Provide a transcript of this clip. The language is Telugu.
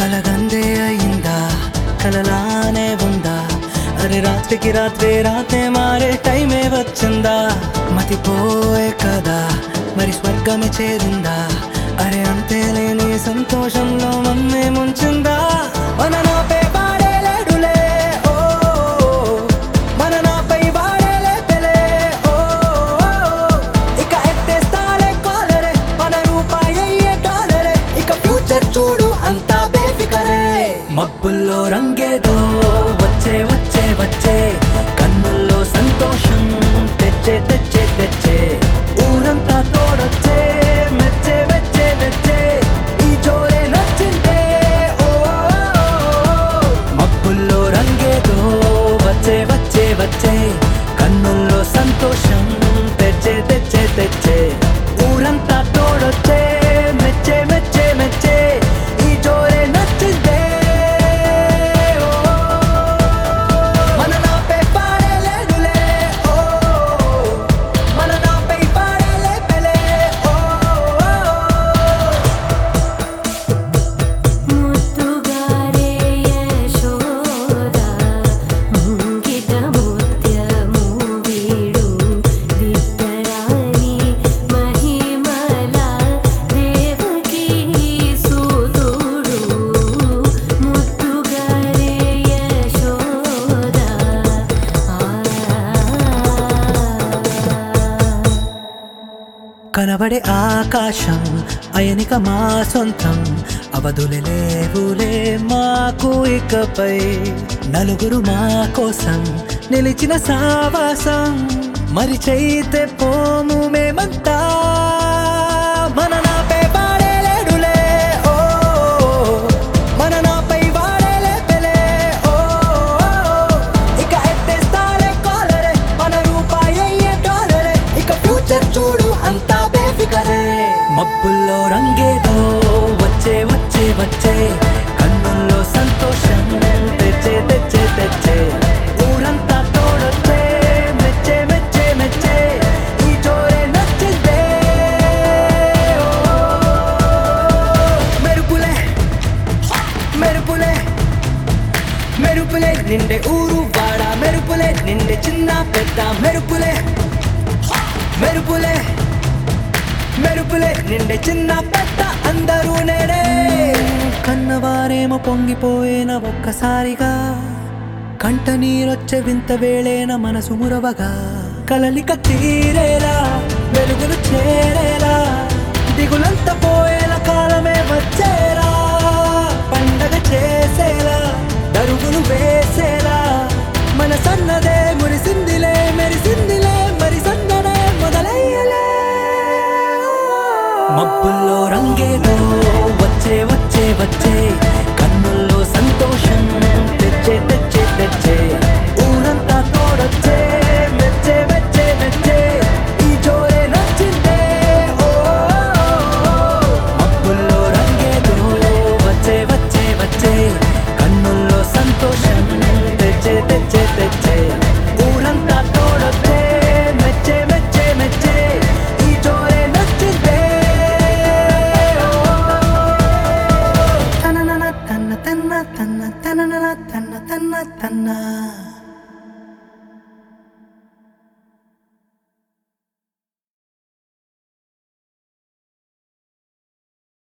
కలగందే అయిందా కలలానే ఉందా అరే రాత్రికి రాత్రే రాతే మారే టైమే వచ్చిందా మతిపోయే కదా మరి స్వర్గమే చేరిందా అరే అంతే లేని సంతోషంలో మమ్మే ముంచిందా మన నాపై వాడే లేడులే ఓ మన నాపై వాడే లేపెలే ఓ ఇక ఎత్తేస్తాలే కాలరే మన రూపాయి అయ్యే డాలరే ఇక ఫ్యూచర్ చూడు అంతా బేఫికరే మబ్బుల్లో రంగేదో వచ్చే వచ్చే వచ్చే కన్నుల్లో సంతోషం తెచ్చే తెచ్చే తెచ్చే ఊరంతా తోడొచ్చే మెచ్చే మెచ్చే మెచ్చే ఈ జోరే నచ్చిందే ఓ మబ్బుల్లో రంగేదో వచ్చే వచ్చే వచ్చే కన్నుల్లో సంతోషం తెచ్చే తెచ్చే తెచ్చే ఊరంతా తోడొచ్చే మెచ్చే మెచ్చే మెచ్చే ఈ జోరే నచ్చిందే ఓ మన నాపై పాడేలేడులే ఓ మన నాపై పాడేలేపెలే ఓ ముత్తుగారే యశోద ముంగిట ముత్యము వీడు విత్తరాని మహిమల దేవకీ సూతుడు ముత్తుగారే యశోద కనబడే ఆకాశం అయనిక మా సొంతం అవధులు లేవులే మాకు ఇకపై నలుగురు మా కోసం నిలిచిన సావాసం మరి చైతే పోము మేమంతా మన నాపై వాడేలేడులే ఓ మన నాపై వాడేలేపెలే ఓ ఇక ఎత్తేస్తాలే కాలరే మన రూపాయి అయ్యే డాలరే ఇక ఫ్యూచర్ చూడు అంతా బేఫికరే మబ్బుల్లో రంగేదో వచ్చే వచ్చే వచ్చే కన్నుల్లో సంతోషం తెచ్చే తెచ్చే తెచ్చే ఊరంతా తోడొచ్చే మెచ్చే మెచ్చే మెచ్చే ఈ జోరే నచ్చిందే ఓ మెరుపులే మెరుపులే మెరుపులే నిండే ఊరు వాడ మెరుపులే నిండే చిన్న పెద్ద మెరుపులే మెరుపులే మెరుపులే నిండే చిన్న పెద్ద అందరూ నేడే కన్నవారేమో పొంగిపోయిన ఒక్కసారిగా కంట నీరొచ్చే వింత వేళేన మనసు మురవగా కలలిక తీరేలా వెలుగులు చేరేలా దిగులంత పోయేల కాలమే వచ్చేరా పండగ చేసేలా దరుగులు వేసే